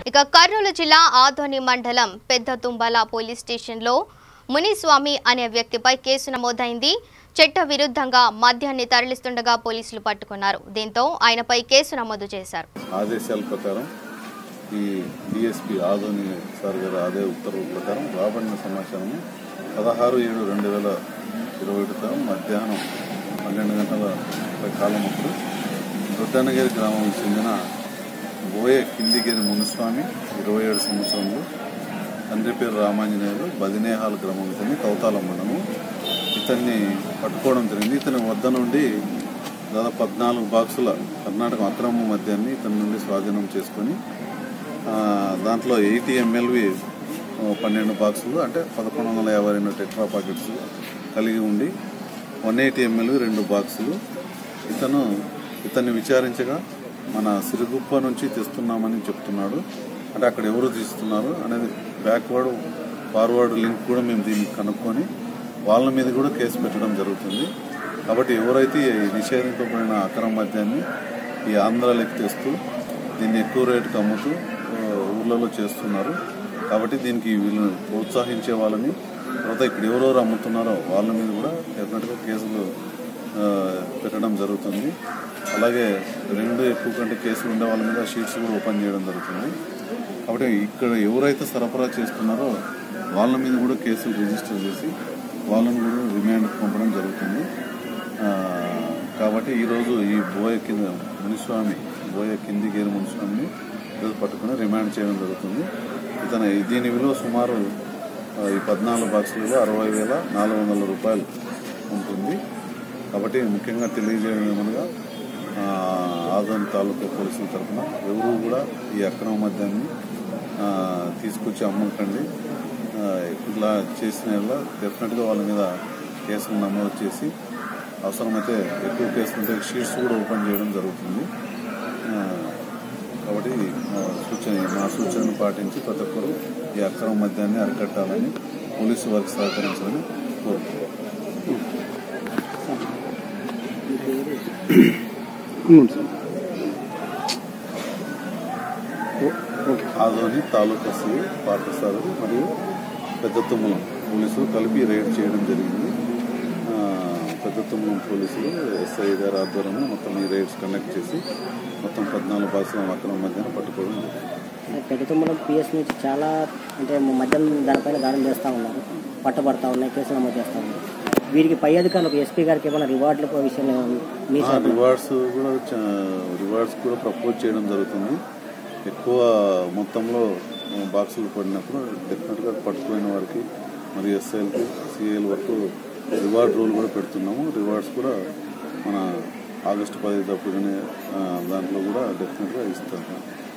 ఇక కర్నూలు జిల్లా ఆదోని మండలం పెద్ద తుంబల పోలీస్ స్టేషన్లో మునిస్వామి అనే వ్యక్తిపై కేసు నమోదైంది చట్ట విరుద్ధంగా మద్యాన్ని తరలిస్తుండగా పోలీసులు పట్టుకున్నారు దీంతో ఆయనపై కేసు నమోదు చేశారు ఆదేశాల ప్రకారం ఈ డిఎస్పి ఆదోని సార్ గారి ఆదే ఉత్తర్వుల ప్రకారం రాబడిన సమాచారం పదహారు ఏడు రెండు వేల ఇరవై ఒకటి మధ్యాహ్నం పన్నెండు గంటల కాలం అప్పుడు రొద్దన్నగిరి గ్రామానికి చెందిన బోయ కిందిగిరి మునుస్వామి ఇరవై ఏడు సంవత్సరంలో తండ్రి పేరు రామాంజనేయులు బదినేహాల్ గ్రామం చెంది కౌతాల మండలం ఇతన్ని పట్టుకోవడం జరిగింది ఇతని వద్ద నుండి దాదాపు పద్నాలుగు బాక్సుల కర్ణాటక అక్రమ మద్యాన్ని ఇతని నుండి స్వాధీనం చేసుకొని ఆ, దాంట్లో ఎయిటీ ఎంఎల్వి పన్నెండు బాక్సులు అంటే పదకొండు వందల యాభై రెండు టెట్రా పాకెట్స్ కలిగి ఉండి వన్ ఎయిటీ ఎంఎల్వి రెండు బాక్సులు ఇతను ఇతన్ని విచారించగా మన సిరుగుప్ప నుంచి తెస్తున్నామని చెప్తున్నాడు అంటే అక్కడ ఎవరు తీస్తున్నారు అనేది బ్యాక్వర్డ్ ఫార్వర్డ్ లింక్ కూడా మేము దీన్ని కనుక్కొని వాళ్ళ మీద కూడా కేసు పెట్టడం జరుగుతుంది కాబట్టి ఎవరైతే ఈ నిషేధింపబడిన అక్రమ మద్యాన్ని ఈ ఆంధ్రాలోకి తెస్తూ దీన్ని ఎక్కువ రేటుకి అమ్ముతూ ఆ, ఊర్లలో చేస్తున్నారు కాబట్టి దీనికి వీళ్ళని ప్రోత్సహించే వాళ్ళని తర్వాత ఇక్కడ ఎవరెవరు అమ్ముతున్నారో వాళ్ళ మీద కూడా డెఫినెట్గా కేసులు ఆ, పెట్టడం జరుగుతుంది అలాగే రెండు ఎక్కువ కంటే కేసులు ఉండే వాళ్ళ మీద షీట్స్ కూడా ఓపెన్ చేయడం జరుగుతుంది కాబట్టి ఇక్కడ ఎవరైతే సరఫరా చేస్తున్నారో వాళ్ళ మీద కూడా కేసులు రిజిస్టర్ చేసి వాళ్ళని కూడా రిమాండ్కి పంపడం జరుగుతుంది ఆ, కాబట్టి ఈరోజు ఈ బోయ కింద మునిస్వామి బోయ కింది గేరు మునిస్వామిని ఈరోజు పట్టుకుని రిమాండ్ చేయడం జరుగుతుంది ఇతను దీని విలువ సుమారు ఆ, ఈ పద్నాలుగు బాక్సులలో అరవై వేల నాలుగు వందల రూపాయలు ఉంటుంది కాబట్టి ముఖ్యంగా తెలియజేయడం ఏమనగా ఆ, ఆదోని తాలూకా పోలీసుల తరఫున ఎవరు కూడా ఈ అక్రమ మద్యాన్ని ఆ, తీసుకొచ్చి అమ్మకండి ఆ, ఇలా చేసిన వల్ల డెఫినెట్గా వాళ్ళ మీద కేసులు నమోదు చేసి అవసరమైతే ఎక్కువ కేసులు ఉంటే షీట్స్ కూడా ఓపెన్ చేయడం జరుగుతుంది ఆ, కాబట్టి మా సూచన మా సూచనను పాటించి ప్రతి ఒక్కరు ఈ అక్రమ మద్యాన్ని అరికట్టాలని పోలీసు వారికి సహకరించాలని కోరుతున్నాను ఆదోని తాలూకా సి పాఠశాల మరియు పెద్ద తుమ్మలం పోలీసులు కలిపి రైడ్ చేయడం జరిగింది ఆ, పెద్ద తుమ్మలం పోలీసులు ఎస్ఐ గారి ఆధ్వర్యంలో మొత్తం ఈ రైడ్స్ కండక్ట్ చేసి మొత్తం పద్నాలుగు బాక్సుల అక్రమ మధ్యాహ్నం పట్టుకోవడం జరిగింది పెద్దతుమ్మలం పిఎస్ నుంచి చాలా అంటే మద్యం దానిపైన దాడులు చేస్తూ ఉన్నారు పట్టబడతా ఉన్నాయి కేసులు నమోదు చేస్తూ ఉన్నారు వీరికి పై అధికారులకు ఎస్పీ గారికి ఏమైనా రివార్డుల విషయంలో మీ ఆ, రివార్డ్స్ కూడా చ- రివార్డ్స్ కూడా ప్రపోజ్ చేయడం జరుగుతుంది ఎక్కువ మొత్తంలో ఆ, బాక్సులు పడినప్పుడు డెఫినెట్గా పట్టుకుపోయిన వారికి మరియు ఎస్ఐఎల్కి సిఐఎల్ వరకు రివార్డ్ రూల్ కూడా పెడుతున్నాము రివార్డ్స్ కూడా మన ఆగస్టు పది తప్పుడునే దాంట్లో కూడా డెఫినెట్గా ఇస్తాము